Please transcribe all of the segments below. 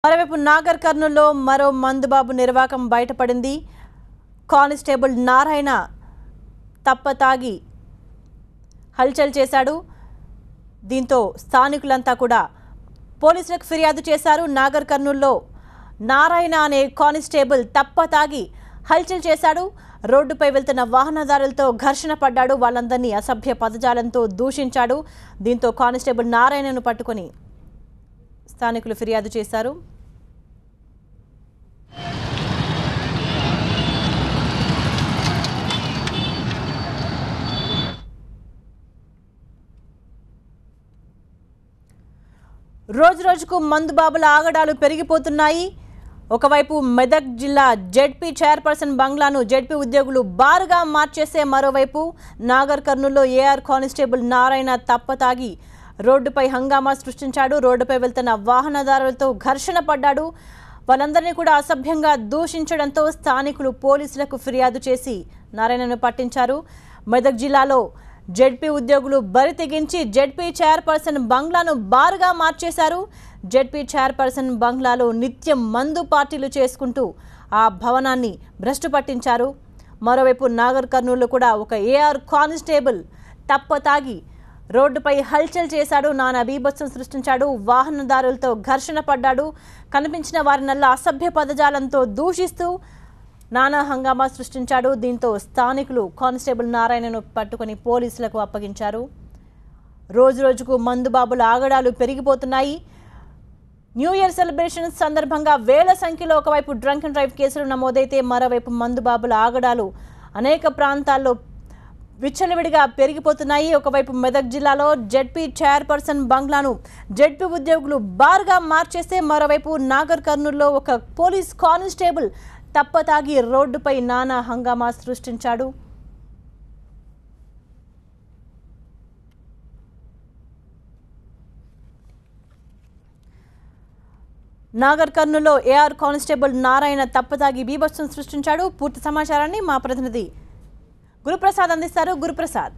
మరోవైపు నాగర్ కర్నూల్లో మరో మందుబాబు నిర్వాకం బయటపడింది కానిస్టేబుల్ నారాయణ తప్ప తాగి హల్చల్ చేశాడు దీంతో స్థానికులంతా కూడా పోలీసులకు ఫిర్యాదు చేశారు నాగర్ కర్నూల్లో నారాయణ అనే కానిస్టేబుల్ తప్ప తాగి హల్చల్ చేశాడు రోడ్డుపై వెళ్తున్న వాహనదారులతో ఘర్షణ పడ్డాడు వాళ్ళందరినీ అసభ్య పదజాలంతో దూషించాడు దీంతో కానిస్టేబుల్ నారాయణను పట్టుకొని స్థానికులు ఫిర్యాదు చేశారు రోజు రోజుకు మందు బాబుల ఆగడాలు పెరిగిపోతున్నాయి ఒకవైపు మెదక్ జిల్లా జెడ్పీ చైర్పర్సన్ బంగ్లాను జెడ్పీ ఉద్యోగులు బారుగా మార్చేసే మరోవైపు నాగర్ కర్నూల్లో ఏఆర్ కానిస్టేబుల్ నారాయణ తప్పతాగి రోడ్డుపై హంగామా సృష్టించాడు రోడ్డుపై వెళ్తున్న వాహనదారులతో ఘర్షణ పడ్డాడు వాళ్ళందరినీ కూడా అసభ్యంగా దూషించడంతో స్థానికులు పోలీసులకు ఫిర్యాదు చేసి నారాయణను పట్టించారు మెదక్ జిల్లాలో జెడ్పీ ఉద్యోగులు బరి తెగించి జెడ్పీ చైర్పర్సన్ బంగ్లాను బారుగా మార్చేశారు జెడ్పీ చైర్పర్సన్ బంగ్లాలో నిత్యం మందు పార్టీలు చేసుకుంటూ ఆ భవనాన్ని భ్రష్టు పట్టించారు మరోవైపు నాగర్ కర్నూలు కూడా ఒక ఏఆర్ కానిస్టేబుల్ తప్ప తాగి రోడ్డుపై హల్చల్ చేశాడు నానా బీభత్సం సృష్టించాడు వాహనదారులతో ఘర్షణ పడ్డాడు కనిపించిన వారినల్లా అసభ్య పదజాలంతో దూషిస్తూ నానా హంగామా సృష్టించాడు దీంతో స్థానికులు కానిస్టేబుల్ నారాయణను పట్టుకొని పోలీసులకు అప్పగించారు రోజు రోజుకు మందుబాబుల ఆగడాలు పెరిగిపోతున్నాయి న్యూ ఇయర్ సెలబ్రేషన్స్ సందర్భంగా వేల సంఖ్యలో ఒకవైపు డ్రంక్ అండ్ డ్రైవ్ కేసులు నమోదైతే మరోవైపు మందుబాబుల ఆగడాలు అనేక ప్రాంతాల్లో విచ్చలవిడిగా పెరిగిపోతున్నాయి ఒకవైపు మెదక్ జిల్లాలో జెడ్పీ చైర్పర్సన్ బంగ్లాను జెడ్పీ ఉద్యోగులు బార్గా మార్చేస్తే మరోవైపు నాగర్ కర్నూల్లో ఒక పోలీస్ కానిస్టేబుల్ తప్పతాగి రోడ్డుపై నానా హంగామా సృష్టించాడు నాగర్ కర్నూల్లో ఏఆర్ కానిస్టేబుల్ నారాయణ తప్పతాగి బీభత్సం సృష్టించాడు పూర్తి సమాచారాన్ని మా ప్రతినిధి గురుప్రసాద్ అందిస్తారు గురుప్రసాద్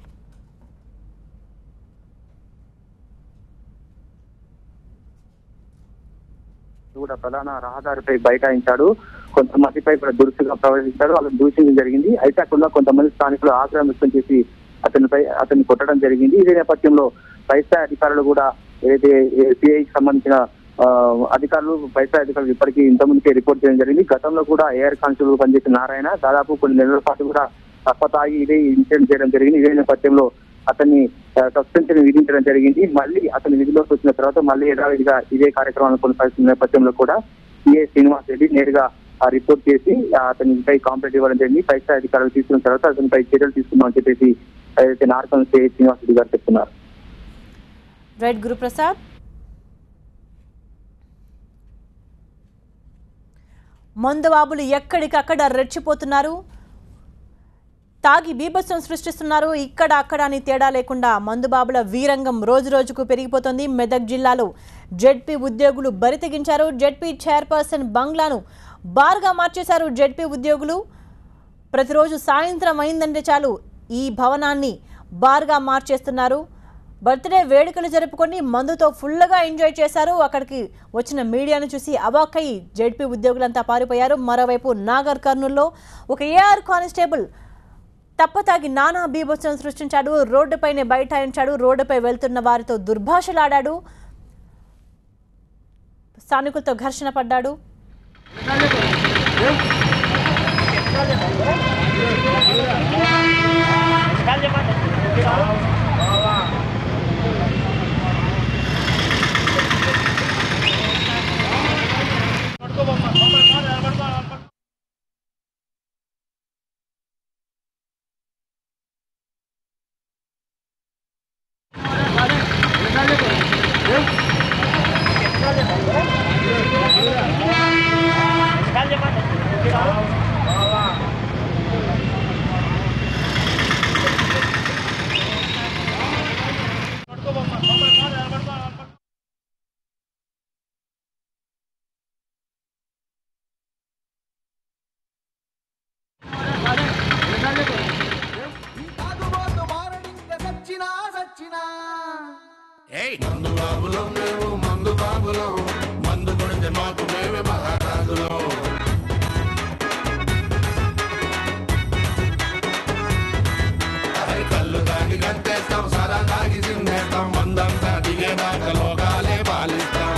కూడా ప్రధాన రహదారిపై బైఠాయించాడు కొంతమందిపై కూడా దురుసుగా ప్రవేశించాడు వాళ్ళని దూషించడం జరిగింది అయితే అక్కడ కొంతమంది స్థానికులు ఆగ్రహం వ్యక్తం చేసి అతనిపై అతన్ని కొట్టడం జరిగింది ఇదే నేపథ్యంలో పైస్థాయి అధికారులు కూడా ఏదైతే సిఐకి సంబంధించిన ఆ, అధికారులు పైస్థాయి అధికారులు ఇప్పటికీ ఇంతకుముందుకే రిపోర్ట్ చేయడం జరిగింది గతంలో కూడా ఏఆర్ కానిస్టేబుల్ పనిచేసిన నారాయణ దాదాపు కొన్ని నెలల పాటు కూడా తప్పతాగి ఇదే ఇన్సిడెంట్ చేయడం జరిగింది ఇదే నేపథ్యంలో అతన్ని సస్పెన్షన్ విధించడం జరిగింది మళ్ళీ అతని విధిలోకి వచ్చిన తర్వాత మళ్ళీ యథావిధిగా ఇదే కార్యక్రమాన్ని కొనసాగుతున్న నేపథ్యంలో కూడా సిఏ శ్రీనివాస్ రెడ్డి నేరుగా ఆ రిపోర్ట్ చేసి ఆ అతనిపై కాంప్లైంట్ ఇవ్వడం జరిగింది పై స్థాయి అధికారులు తీసుకున్న తర్వాత అతనిపై చర్యలు తీసుకున్నామని చెప్పేసి ఏదైతే నార్కం సిఐ శ్రీనివాస్ రెడ్డి గారు చెప్తున్నారు రైట్ గురుప్రసాద్ మందుబాబులు ఎక్కడికక్కడ రెచ్చిపోతున్నారు తాగి బీభత్సం సృష్టిస్తున్నారు ఇక్కడ అక్కడ అని తేడా లేకుండా మందుబాబుల వీరంగం రోజు రోజుకు పెరిగిపోతుంది మెదక్ జిల్లాలో జెడ్పీ ఉద్యోగులు బరితెగించారు జెడ్పీ చైర్పర్సన్ బంగ్లాను బార్గా మార్చేశారు జెడ్పీ ఉద్యోగులు ప్రతిరోజు సాయంత్రం అయిందంటే చాలు ఈ భవనాన్ని బార్గా మార్చేస్తున్నారు బర్త్డే వేడుకలు జరుపుకొని మందుతో ఫుల్గా ఎంజాయ్ చేశారు అక్కడికి వచ్చిన మీడియాను చూసి అవాక్కయి జెడ్పీ ఉద్యోగులంతా పారిపోయారు మరోవైపు నాగర్ కర్నూల్లో ఒక ఏఆర్ కానిస్టేబుల్ తప్పతాగి నానా బీభత్సం సృష్టించాడు రోడ్డుపైనే బైఠాయించాడు రోడ్డుపై వెళ్తున్న వారితో దుర్భాషలాడాడు స్థానికులతో ఘర్షణ పడ్డాడు తాగుబోతు మారడింగ సచ్చినా సచ్చినా ఏయ్ మందు బాబులం మేము మందు బాబులం మందు మందు కొడితే మాకు మేమే మహారాజులం అరే కళ్ళు తాగి గంతేస్తాం సరా తాగి సిందేస్తాం మందంతా దిగేదాకా లోకాలే పాలిస్తాం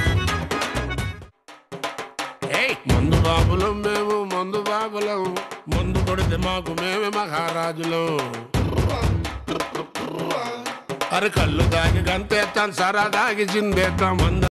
ఏయ్! మందు బాబులం మేము మందు బాబులం మందు కొడితే మాకు మేమే మహారాజులం అరే కళ్ళు తాగి గంతేస్తాం సరా తాగి చిందేస్తాం మంద